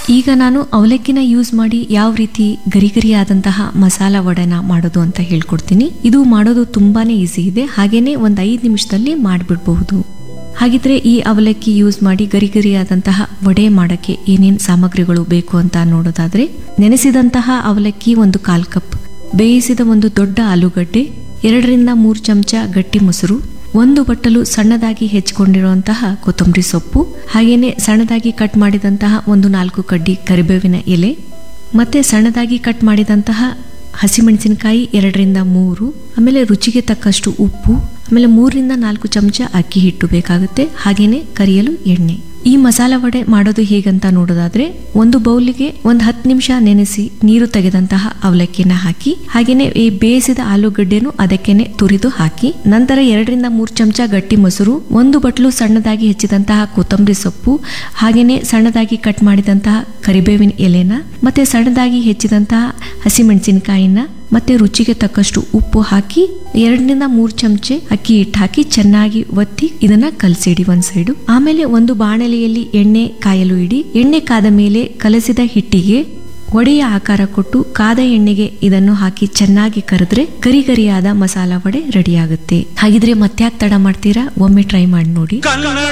ಈಗ ನಾನು ಅವಲಕ್ಕಿನ ಯೂಸ್ ಮಾಡಿ ಯಾವ ರೀತಿ ಗರಿ ಗರಿಯಾದಂತಹ ಮಸಾಲ ವಡೆನ ಮಾಡೋದು ಅಂತ ಹೇಳ್ಕೊಡ್ತೀನಿ ಇದು ಮಾಡೋದು ತುಂಬಾನೇ ಈಸಿ ಇದೆ ಹಾಗೇನೆ ಒಂದು ಐದು ನಿಮಿಷದಲ್ಲಿ ಮಾಡಿಬಿಡ್ಬಹುದು ಹಾಗಿದ್ರೆ ಈ ಅವಲಕ್ಕಿ ಯೂಸ್ ಮಾಡಿ ಗರಿ ಗರಿಯಾದಂತಹ ವಡೆ ಮಾಡಕ್ಕೆ ಏನೇನು ಸಾಮಗ್ರಿಗಳು ಬೇಕು ಅಂತ ನೋಡೋದಾದ್ರೆ ನೆನೆಸಿದಂತಹ ಅವಲಕ್ಕಿ ಒಂದು ಕಾಲ್ ಕಪ್ ಬೇಯಿಸಿದ ಒಂದು ದೊಡ್ಡ ಆಲೂಗಡ್ಡೆ ಎರಡರಿಂದ ಮೂರು ಚಮಚ ಗಟ್ಟಿ ಮೊಸರು ಒಂದು ಬಟ್ಟಲು ಸಣ್ಣದಾಗಿ ಹೆಚ್ಚಿಕೊಂಡಿರುವಂತಹ ಕೊತ್ತಂಬರಿ ಸೊಪ್ಪು ಹಾಗೇನೆ ಸಣ್ಣದಾಗಿ ಕಟ್ ಮಾಡಿದಂತಹ ಒಂದು ನಾಲ್ಕು ಕಡ್ಡಿ ಕರಿಬೇವಿನ ಎಲೆ ಮತ್ತೆ ಸಣ್ಣದಾಗಿ ಕಟ್ ಮಾಡಿದಂತಹ ಹಸಿಮೆಣಸಿನಕಾಯಿ ಎರಡರಿಂದ ಮೂರು ಆಮೇಲೆ ರುಚಿಗೆ ತಕ್ಕಷ್ಟು ಉಪ್ಪು ಆಮೇಲೆ ಮೂರರಿಂದ ನಾಲ್ಕು ಚಮಚ ಅಕ್ಕಿ ಹಿಟ್ಟು ಬೇಕಾಗುತ್ತೆ ಹಾಗೇನೆ ಕರಿಯಲು ಎಣ್ಣೆ ಈ ಮಸಾಲ ವಡೆ ಮಾಡೋದು ಹೇಗಂತ ನೋಡೋದಾದ್ರೆ ಒಂದು ಬೌಲಿಗೆ ಒಂದು ಹತ್ತು ನಿಮಿಷ ನೆನೆಸಿ ನೀರು ತೆಗೆದಂತಹ ಅವಲಕ್ಕಿನ ಹಾಕಿ ಹಾಗೇನೆ ಈ ಬೇಯಿಸಿದ ಆಲೂಗಡ್ಡೆನು ಅದಕ್ಕೆನೆ ತುರಿದು ಹಾಕಿ ನಂತರ ಎರಡರಿಂದ ಮೂರು ಚಮಚ ಗಟ್ಟಿ ಮೊಸರು ಒಂದು ಬಟ್ಲು ಸಣ್ಣದಾಗಿ ಹೆಚ್ಚಿದಂತಹ ಕೊತ್ತಂಬರಿ ಸೊಪ್ಪು ಹಾಗೇನೆ ಸಣ್ಣದಾಗಿ ಕಟ್ ಮಾಡಿದಂತಹ ಕರಿಬೇವಿನ ಎಲೆನ ಮತ್ತೆ ಸಣ್ಣದಾಗಿ ಹೆಚ್ಚಿದಂತಹ ಹಸಿಮೆಣಸಿನಕಾಯಿನ ಮತ್ತೆ ರುಚಿಗೆ ತಕ್ಕಷ್ಟು ಉಪ್ಪು ಹಾಕಿ ಎರಡರಿಂದ ಮೂರು ಚಮಚೆ ಅಕ್ಕಿ ಹಿಟ್ಟು ಹಾಕಿ ಚೆನ್ನಾಗಿ ಒತ್ತಿ ಇದನ್ನ ಕಲಸಿಡಿ ಒಂದ್ ಸೈಡು ಆಮೇಲೆ ಒಂದು ಬಾಣಲೆಯಲ್ಲಿ ಎಣ್ಣೆ ಕಾಯಲು ಇಡಿ ಎಣ್ಣೆ ಕಾದ ಮೇಲೆ ಕಲಸಿದ ಹಿಟ್ಟಿಗೆ ವಡೆಯ ಆಕಾರ ಕೊಟ್ಟು ಕಾದ ಎಣ್ಣೆಗೆ ಇದನ್ನು ಹಾಕಿ ಚೆನ್ನಾಗಿ ಕರೆದ್ರೆ ಗರಿ ಗರಿಯಾದ ಮಸಾಲ ವಡೆ ರೆಡಿ ಆಗುತ್ತೆ ಹಾಗಿದ್ರೆ ಮತ್ತ್ಯಾಕ್ ತಡ ಮಾಡ್ತೀರಾ ಒಮ್ಮೆ ಟ್ರೈ ಮಾಡಿ ನೋಡಿ ಕನ್ನಡ